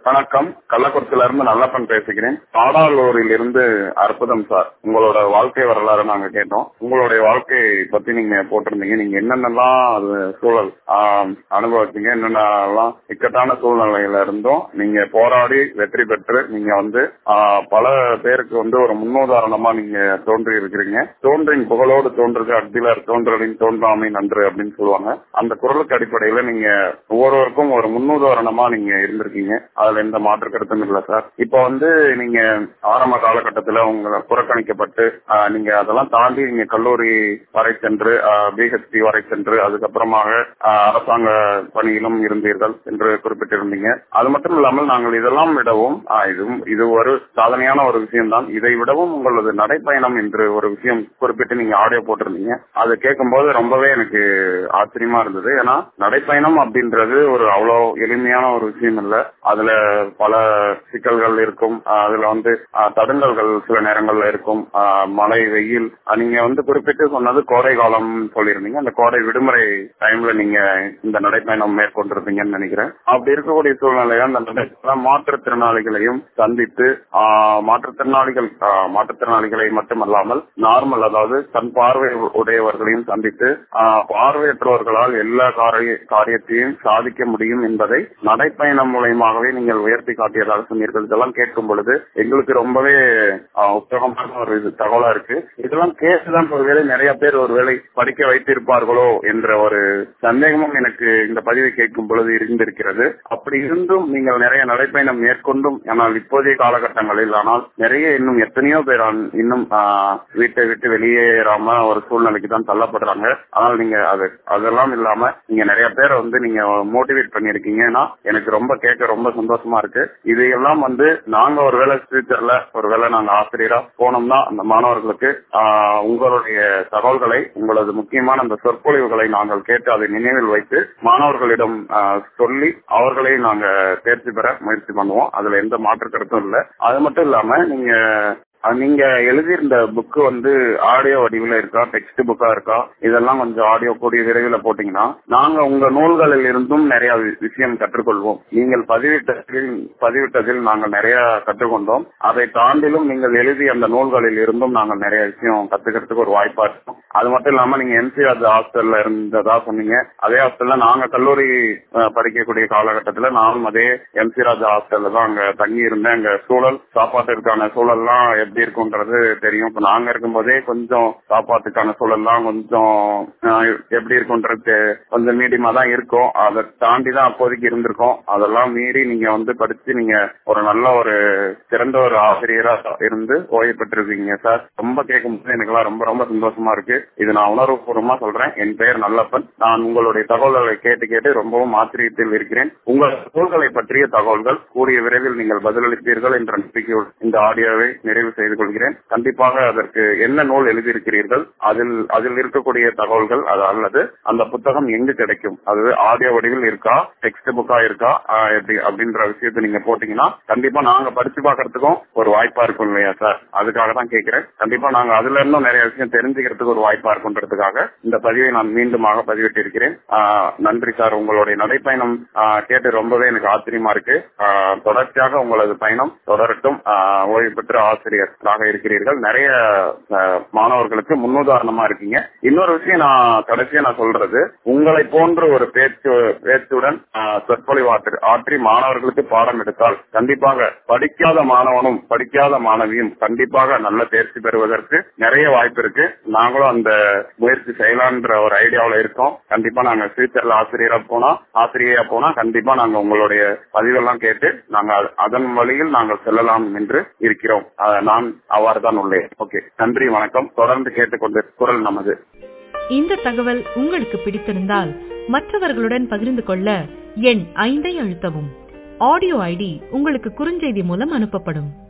வணக்கம் கள்ளக்குறிச்சியில இருந்து நல்லப்பன் பேசுகிறேன் பாடாலூரில் இருந்து அற்புதம் சார் உங்களோட வாழ்க்கை வரலாறு நாங்க கேட்டோம் உங்களுடைய வாழ்க்கையை பத்தி நீங்க போட்டிருந்தீங்க நீங்க என்னென்னலாம் அது சூழல் ஆஹ், அனுபவிச்சீங்க என்னென்னலாம் இக்கட்டான சூழ்நிலையில இருந்தும் நீங்க போராடி வெற்றி பெற்று நீங்க வந்து ஆஹ், பல பேருக்கு வந்து ஒரு முன்னுதாரணமா நீங்க தோன்றி இருக்கிறீங்க தோன்றின் புகழோடு தோன்றுக அக்திலர் தோன்றலின் தோன்றாமை நன்று அப்படின்னு சொல்லுவாங்க அந்த குரலுக்கு அடிப்படையில நீங்க ஒவ்வொருவருக்கும் ஒரு முன்னுதாரணமா நீங்க இருந்திருக்கீங்க அதுல எந்த மாற்று கருத்தும் இல்ல சார் இப்ப வந்து நீங்க ஆரம்ப காலகட்டத்துல உங்களை புறக்கணிக்கப்பட்டு ஆஹ், நீங்க அதெல்லாம் தாண்டி நீங்க கல்லூரி வரை சென்று பிஹெச்டி வரை சென்று அதுக்கப்புறமாக ஆஹ், அரசாங்க பணியிலும் இருந்தீர்கள் என்று குறிப்பிட்டிருந்தீங்க அது மட்டும் இல்லாமல் நாங்கள் இதெல்லாம் விடவும் ஆஹ், இதுவும் இது ஒரு சாதனையான ஒரு விஷயம்தான் இதை விடவும் உங்களது நடைப்பயணம் என்று ஒரு விஷயம் குறிப்பிட்டு நீங்க ஆடியோ போட்டிருந்தீங்க அதை கேட்கும்போது ரொம்பவே எனக்கு ஆச்சரியமா இருந்தது ஏன்னா நடைப்பயணம் அப்படின்றது ஒரு அவ்வளவு எளிமையான ஒரு விஷயம் இல்ல அதுல பல சிக்கல்கள் இருக்கும் ஆஹ் அதுல வந்து ஆஹ் தடுங்கல்கள் சில நேரங்கள்ல இருக்கும் ஆஹ் மழை வெயில் ஆஹ் நீங்க வந்து குறிப்பிட்டு சொன்னது கோடை காலம் சொல்லியிருந்தீங்க அந்த கோடை விடுமுறை டைம்ல நீங்க இந்த நடைப்பயணம் மேற்கொண்டிருப்பீங்கன்னு நினைக்கிறேன் அப்படி இருக்கக்கூடிய சூழ்நிலையா அந்த நடைப்பயணம் மாற்றுத்திறனாளிகளையும் சந்தித்து ஆஹ் மாற்றுத்திறனாளிகள் ஆஹ் மாற்றுத்திறனாளிகளை மட்டுமல்லாமல் நார்மல் அதாவது தன் பார்வை உடையவர்களையும் சந்தித்து ஆஹ் பார்வையற்றவர்களால் எல்லா காரிய- காரியத்தையும் சாதிக்க முடியும் என்பதை நடைப்பயணம் மூலயமாகவே நீங்கள் உயர்த்தி காட்டியதாக சொன்னீர்கள் இதெல்லாம் கேட்கும் பொழுது எங்களுக்கு ரொம்பவே ஆஹ், உற்சாகமான ஒரு இது தகவலா இருக்கு இதெல்லாம் கேட்டுதான் ஒருவேளை நிறைய பேர் ஒருவேளை படிக்க வைத்திருப்பார்களோ என்ற ஒரு சந்தேகமும் எனக்கு இந்த பதிவை கேட்கும் பொழுது இருந்திருக்கிறது அப்படி இருந்தும் நீங்கள் நிறைய நடைப்பயணம் மேற்கொண்டும் ஆனால் இப்போதைய காலகட்டங்களில் ஆனால் நிறைய இன்னும் எத்தனையோ பேர் ஆன்- இன்னும் ஆஹ், வீட்டை விட்டு வெளியேறாம ஒரு சூழ்நிலைக்கு தான் தள்ளப்படுறாங்க ஆனால் நீங்க அது அதெல்லாம் இல்லாம நீங்க நிறைய பேரை வந்து நீங்க மோட்டிவேட் பண்ணிருக்கீங்கன்னா எனக்கு ரொம்ப கேட்க ரொம்ப சந்தோஷமா இருக்கு இதையெல்லாம் வந்து நாங்க ஒருவேளை ஃபியூச்சர்ல ஒருவேளை நாங்க ஆசிரியரா போனோம்னா அந்த மாணவர்களுக்கு ஆஹ், உங்களுடைய தகவல்களை உங்களது முக்கியமான அந்த சொற்பொழிவுகளை நாங்கள் கேட்டு அதை நினைவில் வைத்து மாணவர்களிடம் ஆஹ், சொல்லி அவர்களை நாங்க தேர்ச்சி பெற முயற்சி பண்ணுவோம் அதுல எந்த மாற்று கருத்தும் இல்ல அது மட்டும் இல்லாம நீங்க அஹ் நீங்க எழுதியிருந்த புக்கு வந்து ஆடியோ வடிவில் இருக்கா டெக்ஸ்ட் புக்கா இருக்கா இதெல்லாம் கொஞ்சம் ஆடியோ கூடிய விரைவில் போட்டீங்கன்னா நாங்க உங்க நூல்களில் இருந்தும் நிறைய வி- விஷயம் கற்றுக்கொள்வோம் நீங்கள் பதிவிட்டதில் பதிவிட்டதில் நாங்கள் நிறைய கற்றுக்கொண்டோம் அதை தாண்டிலும் நீங்கள் எழுதிய அந்த நூல்களில் இருந்தும் நாங்கள் நிறைய விஷயம் கத்துக்கிறதுக்கு ஒரு வாய்ப்பா இருக்கும் அது மட்டும் இல்லாம நீங்க எம்சிஆர் ஹாஸ்டல்ல இருந்ததா சொன்னீங்க அதே ஹாஸ்டல்ல நாங்க கல்லூரி அஹ், படிக்கக்கூடிய காலகட்டத்துல நானும் அதே எம்சி ராஜா ஹாஸ்டல்ல தான் அங்க தங்கி இருந்தேன் அங்க சூழல் சாப்பாட்டிற்கான சூழல்லாம் எப்படி இருக்கும்ன்றது தெரியும் இப்ப நாங்க இருக்கும்போதே கொஞ்சம் சாப்பாட்டுக்கான சூழல்லாம் கொஞ்சம் அஹ், எப்படி இருக்கும்ன்றது தெ- கொஞ்சம் மீடியமா தான் இருக்கும் அதை தாண்டி தான் அப்போதைக்கு இருந்திருக்கோம் அதெல்லாம் மீறி நீங்க வந்து படிச்சு நீங்க ஒரு நல்ல ஒரு சிறந்த ஒரு ஆசிரியரா இருந்து ஓய்வு பெற்றிருக்கீங்க சார் ரொம்ப கேட்கும்போது எனக்குலாம் ரொம்ப ரொம்ப சந்தோஷமா இருக்கு இது நான் உணர்வுபூர்வமா சொல்றேன் என் பெயர் நல்லப்பன் நான் உங்களுடைய தகவல்களை கேட்டு கேட்டு ரொம்பவும் ஆச்சரியத்தில் இருக்கிறேன் உங்கள் நூல்களை பற்றிய தகவல்கள் கூடிய விரைவில் நீங்கள் பதிலளிப்பீர்கள் என்ற நம்பிக்கையோடு இந்த ஆடியோவை நிறைவு செய்து கொள்கிறேன் கண்டிப்பாக அதற்கு என்ன நூல் எழுதியிருக்கிறீர்கள் அதில் அதில் இருக்கக்கூடிய தகவல்கள் அது அல்லது அந்த புத்தகம் எங்கு கிடைக்கும் அது ஆடியோ வடிவில் இருக்கா டெக்ஸ்ட் புக்கா இருக்கா ஆஹ் எப்படி அப்படின்ற விஷயத்தை நீங்க போட்டீங்கன்னா கண்டிப்பா நாங்க படிச்சு பார்க்கறதுக்கும் ஒரு வாய்ப்பா இருக்கும் இல்லையா சார் அதுக்காக தான் கேட்கிறேன் கண்டிப்பா நாங்க அதுல இருந்தும் நிறைய விஷயம் தெரிஞ்சுக்கிறதுக்கு ஒரு வாய்ப்பா இருக்குன்றதுக்காக இந்த பதிவை நான் மீண்டுமாக பதிவிட்டிருக்கிறேன் ஆஹ் நன்றி சார் உங்களுடைய நடைப்பயணம் ஆஹ் கேட்டு ரொம்பவே எனக்கு ஆச்சரியமா இருக்கு ஆஹ் தொடர்ச்சியாக உங்களது பயணம் தொடரட்டும் ஆஹ் ஓய்வு பெற்ற ஆசிரியராக இருக்கிறீர்கள் நிறைய ஆஹ் மாணவர்களுக்கு முன்னுதாரணமா இருக்கீங்க இன்னொரு விஷயம் நான் கடைசியா நான் சொல்றது உங்களை போன்ற ஒரு பேச்சு பேச்சுடன் ஆஹ் சொற்பொழிவாற்று ஆற்றி மாணவர்களுக்கு பாடம் எடுத்தால் கண்டிப்பாக படிக்காத மாணவனும் படிக்காத மாணவியும் கண்டிப்பாக நல்ல தேர்ச்சி பெறுவதற்கு நிறைய வாய்ப்பு இருக்கு நாங்களும் அந்த முயற்சி செய்யலான்ற ஒரு ஐடியாவில் இருக்கோம் கண்டிப்பா நாங்க ஃபியூச்சர்ல ஆசிரியரா போனா ஆசிரியரா போனா கண்டிப்பா நாங்க உங்களுடைய பதிவெல்லாம் கேட்டு நாங்க அ- அதன் வழியில் நாங்கள் செல்லலாம் என்று இருக்கிறோம் அஹ் நான் அவ்வாறு தான் உள்ளேன் ஓகே நன்றி வணக்கம் தொடர்ந்து கேட்டுக்கொண்டு குரல் நமது இந்த தகவல் உங்களுக்கு பிடித்திருந்தால் மற்றவர்களுடன் பகிர்ந்து கொள்ள எண் ஐந்தை அழுத்தவும் ஆடியோ ஐடி உங்களுக்கு குறுஞ்செய்தி மூலம் அனுப்பப்படும்